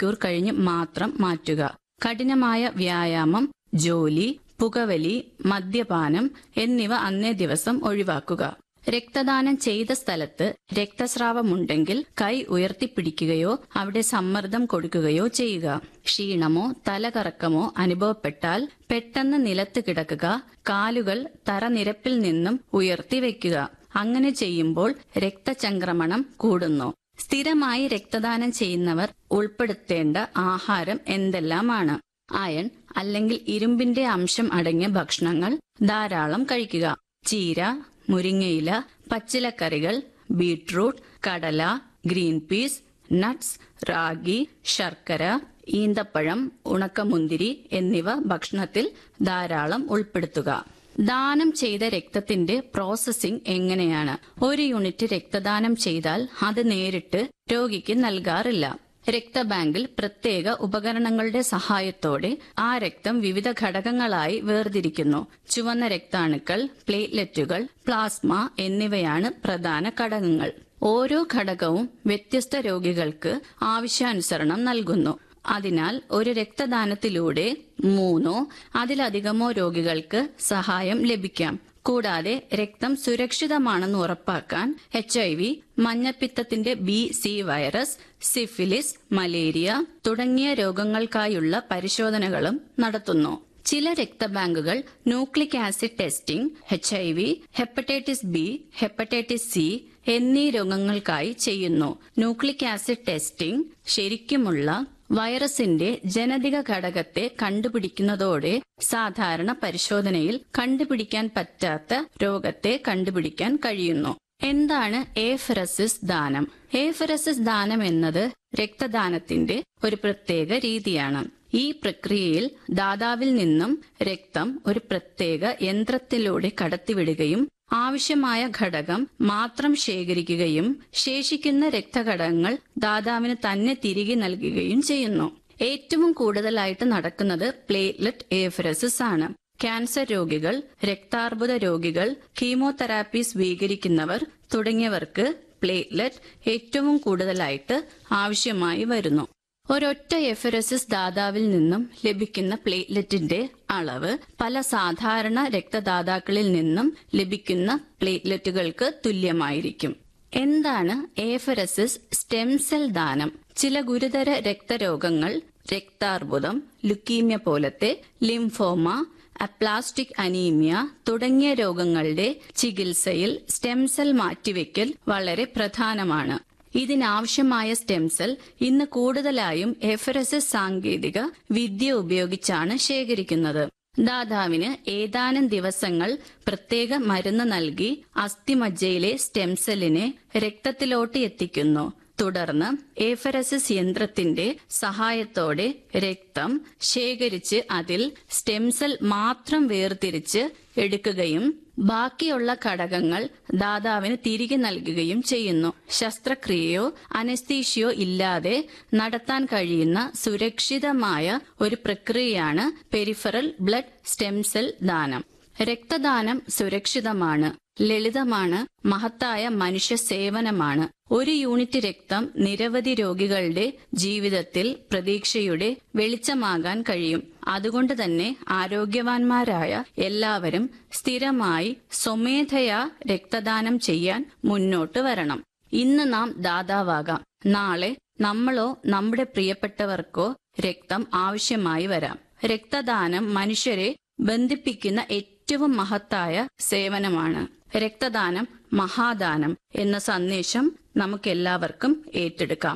മണിക്കൂർ കഴിഞ്ഞ് മാത്രം മാറ്റുക കഠിനമായ വ്യായാമം ജോലി പുകവലി മദ്യപാനം എന്നിവ അന്നേ ദിവസം ഒഴിവാക്കുക രക്തദാനം ചെയ്ത സ്ഥലത്ത് രക്തസ്രാവമുണ്ടെങ്കിൽ കൈ ഉയർത്തിപ്പിടിക്കുകയോ അവിടെ സമ്മർദ്ദം കൊടുക്കുകയോ ചെയ്യുക ക്ഷീണമോ തലകറക്കമോ അനുഭവപ്പെട്ടാൽ പെട്ടെന്ന് നിലത്ത് കിടക്കുക കാലുകൾ തറനിരപ്പിൽ നിന്നും ഉയർത്തി വെക്കുക അങ്ങനെ ചെയ്യുമ്പോൾ രക്തചംക്രമണം കൂടുന്നു സ്ഥിരമായി രക്തദാനം ചെയ്യുന്നവർ ഉൾപ്പെടുത്തേണ്ട ആഹാരം എന്തെല്ലാമാണ് അയൺ അല്ലെങ്കിൽ ഇരുമ്പിന്റെ അംശം അടങ്ങിയ ഭക്ഷണങ്ങൾ ധാരാളം കഴിക്കുക ചീര മുരിങ്ങയില പച്ചിലക്കറികൾ ബീട്രൂട്ട് കടല ഗ്രീൻ പീസ് നട്ട്സ് റാഗി ശർക്കര ഈന്തപ്പഴം ഉണക്കമുന്തിരി എന്നിവ ഭക്ഷണത്തിൽ ധാരാളം ഉൾപ്പെടുത്തുക ദാനം ചെയ്ത രക്തത്തിന്റെ പ്രോസസ്സിംഗ് എങ്ങനെയാണ് ഒരു യൂണിറ്റ് രക്തദാനം ചെയ്താൽ അത് നേരിട്ട് രോഗിക്ക് നൽകാറില്ല രക്തബാങ്കിൽ പ്രത്യേക ഉപകരണങ്ങളുടെ സഹായത്തോടെ ആ രക്തം വിവിധ ഘടകങ്ങളായി വേർതിരിക്കുന്നു ചുവന്ന രക്താണുക്കൾ പ്ലേറ്റ്ലെറ്റുകൾ പ്ലാസ്മ എന്നിവയാണ് പ്രധാന ഘടകങ്ങൾ ഓരോ ഘടകവും വ്യത്യസ്ത രോഗികൾക്ക് ആവശ്യാനുസരണം നൽകുന്നു അതിനാൽ ഒരു രക്തദാനത്തിലൂടെ മൂന്നോ അതിലധികമോ രോഗികൾക്ക് സഹായം ലഭിക്കാം കൂടാതെ രക്തം സുരക്ഷിതമാണെന്ന് ഉറപ്പാക്കാൻ എച്ച് ഐ വി മഞ്ഞപ്പിത്തത്തിന്റെ B C virus syphilis malaria തുടങ്ങിയ രോഗങ്ങൾക്കായുള്ള പരിശോധനകളും നടത്തുന്നു ചില രക്തബാങ്കുകൾ nucleic acid testing H I V hepatitis B hepatitis C എന്നീ രോഗങ്ങൾക്കായി ചെയ്യുന്നു ന്യൂക്ലിക് ആസിഡ് ടെസ്റ്റിംഗ് ശരിക്കുമുള്ള വൈറസിന്റെ ജനതിക ഘടകത്തെ കണ്ടുപിടിക്കുന്നതോടെ സാധാരണ പരിശോധനയിൽ കണ്ടുപിടിക്കാൻ പറ്റാത്ത രോഗത്തെ കണ്ടുപിടിക്കാൻ കഴിയുന്നു എന്താണ് ഏഫറസിസ് ദാനം ഏഫറസിസ് ദാനം എന്നത് രക്തദാനത്തിന്റെ ഒരു പ്രത്യേക രീതിയാണ് ഈ പ്രക്രിയയിൽ ദാതാവിൽ നിന്നും രക്തം ഒരു പ്രത്യേക യന്ത്രത്തിലൂടെ കടത്തിവിടുകയും ആവശ്യമായ ഘടകം മാത്രം ശേഖരിക്കുകയും ശേഷിക്കുന്ന രക്തഘടകങ്ങൾ ദാതാവിന് തന്നെ തിരികെ നൽകുകയും ചെയ്യുന്നു ഏറ്റവും കൂടുതലായിട്ട് നടക്കുന്നത് പ്ലേറ്റ്ലെറ്റ് ഏഫറസിസ് ആണ് ക്യാൻസർ രോഗികൾ രക്താർബുദ രോഗികൾ കീമോതെറാപ്പി സ്വീകരിക്കുന്നവർ തുടങ്ങിയവർക്ക് പ്ലേറ്റ്ലെറ്റ് ഏറ്റവും കൂടുതലായിട്ട് ആവശ്യമായി വരുന്നു ഒരൊറ്റ എഫറസിസ് ദാതാവിൽ നിന്നും ലഭിക്കുന്ന പ്ലേറ്റ്ലെറ്റിന്റെ അളവ് പല സാധാരണ രക്തദാതാക്കളിൽ നിന്നും ലഭിക്കുന്ന പ്ലേറ്റ്ലെറ്റുകൾക്ക് തുല്യമായിരിക്കും എന്താണ് ഏഫറസിസ് സ്റ്റെം സെൽ ദാനം ചില ഗുരുതര രക്തരോഗങ്ങൾ രക്താർബുദം ലുക്കീമ്യ പോലത്തെ ലിംഫോമ അപ്ലാസ്റ്റിക് അനീമിയ തുടങ്ങിയ രോഗങ്ങളുടെ ചികിത്സയിൽ സ്റ്റെം സെൽ മാറ്റിവെക്കൽ വളരെ പ്രധാനമാണ് ഇതിനാവശ്യമായ സ്റ്റെം സെൽ ഇന്ന് കൂടുതലായും എഫറസിസ് സാങ്കേതിക വിദ്യ ഉപയോഗിച്ചാണ് ശേഖരിക്കുന്നത് ദാതാവിന് ഏതാനും ദിവസങ്ങൾ പ്രത്യേക മരുന്ന് നൽകി അസ്ഥിമജ്ജയിലെ സ്റ്റെം സെല്ലിനെ രക്തത്തിലോട്ട് എത്തിക്കുന്നു തുടർന്ന് ഏഫറസിസ് യന്ത്രത്തിന്റെ സഹായത്തോടെ രക്തം ശേഖരിച്ച് അതിൽ സ്റ്റെം സെൽ മാത്രം വേർതിരിച്ച് എടുക്കുകയും ബാക്കിയുള്ള ഘടകങ്ങൾ ദാതാവിന് തിരികെ നൽകുകയും ചെയ്യുന്നു ശസ്ത്രക്രിയയോ അനസ്തീഷിയോ ഇല്ലാതെ നടത്താൻ കഴിയുന്ന സുരക്ഷിതമായ ഒരു പ്രക്രിയയാണ് പെരിഫറൽ ബ്ലഡ് സ്റ്റെം സെൽ ദാനം രക്തദാനം സുരക്ഷിതമാണ് ലളിതമാണ് മഹത്തായ മനുഷ്യ സേവനമാണ് ഒരു യൂണിറ്റ് രക്തം നിരവധി രോഗികളുടെ ജീവിതത്തിൽ പ്രതീക്ഷയുടെ വെളിച്ചമാകാൻ കഴിയും അതുകൊണ്ട് തന്നെ ആരോഗ്യവാന്മാരായ എല്ലാവരും സ്ഥിരമായി സ്വമേധയാ രക്തദാനം ചെയ്യാൻ മുന്നോട്ട് വരണം ഇന്ന് നാം ദാതാവാകാം നാളെ നമ്മളോ നമ്മുടെ പ്രിയപ്പെട്ടവർക്കോ രക്തം ആവശ്യമായി വരാം രക്തദാനം മനുഷ്യരെ ബന്ധിപ്പിക്കുന്ന ഏറ്റവും മഹത്തായ സേവനമാണ് രക്തദാനം മഹാദാനം എന്ന സന്ദേശം നമുക്കെല്ലാവർക്കും ഏറ്റെടുക്കാം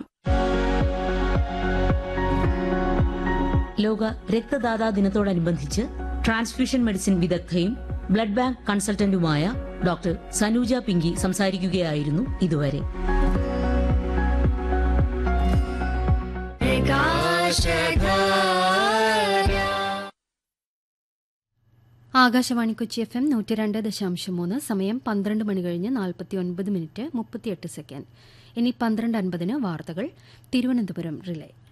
ലോക രക്തദാതാ ദിനത്തോടനുബന്ധിച്ച് ട്രാൻസ്ഫ്യൂഷൻ മെഡിസിൻ വിദഗ്ധയും ബ്ലഡ് ബാങ്ക് കൺസൾട്ടന്റുമായ ഡോക്ടർ സനൂജ പിങ്കി സംസാരിക്കുകയായിരുന്നു ഇതുവരെ ആകാശവാണി കൊച്ചി എഫ് എം നൂറ്റി രണ്ട് ദശാംശം മൂന്ന് സമയം പന്ത്രണ്ട് മണി കഴിഞ്ഞ് നാൽപ്പത്തി ഒൻപത് മിനിറ്റ് മുപ്പത്തിയെട്ട് സെക്കൻഡ് ഇനി പന്ത്രണ്ട് അൻപതിന് വാർത്തകൾ തിരുവനന്തപുരം റിലേ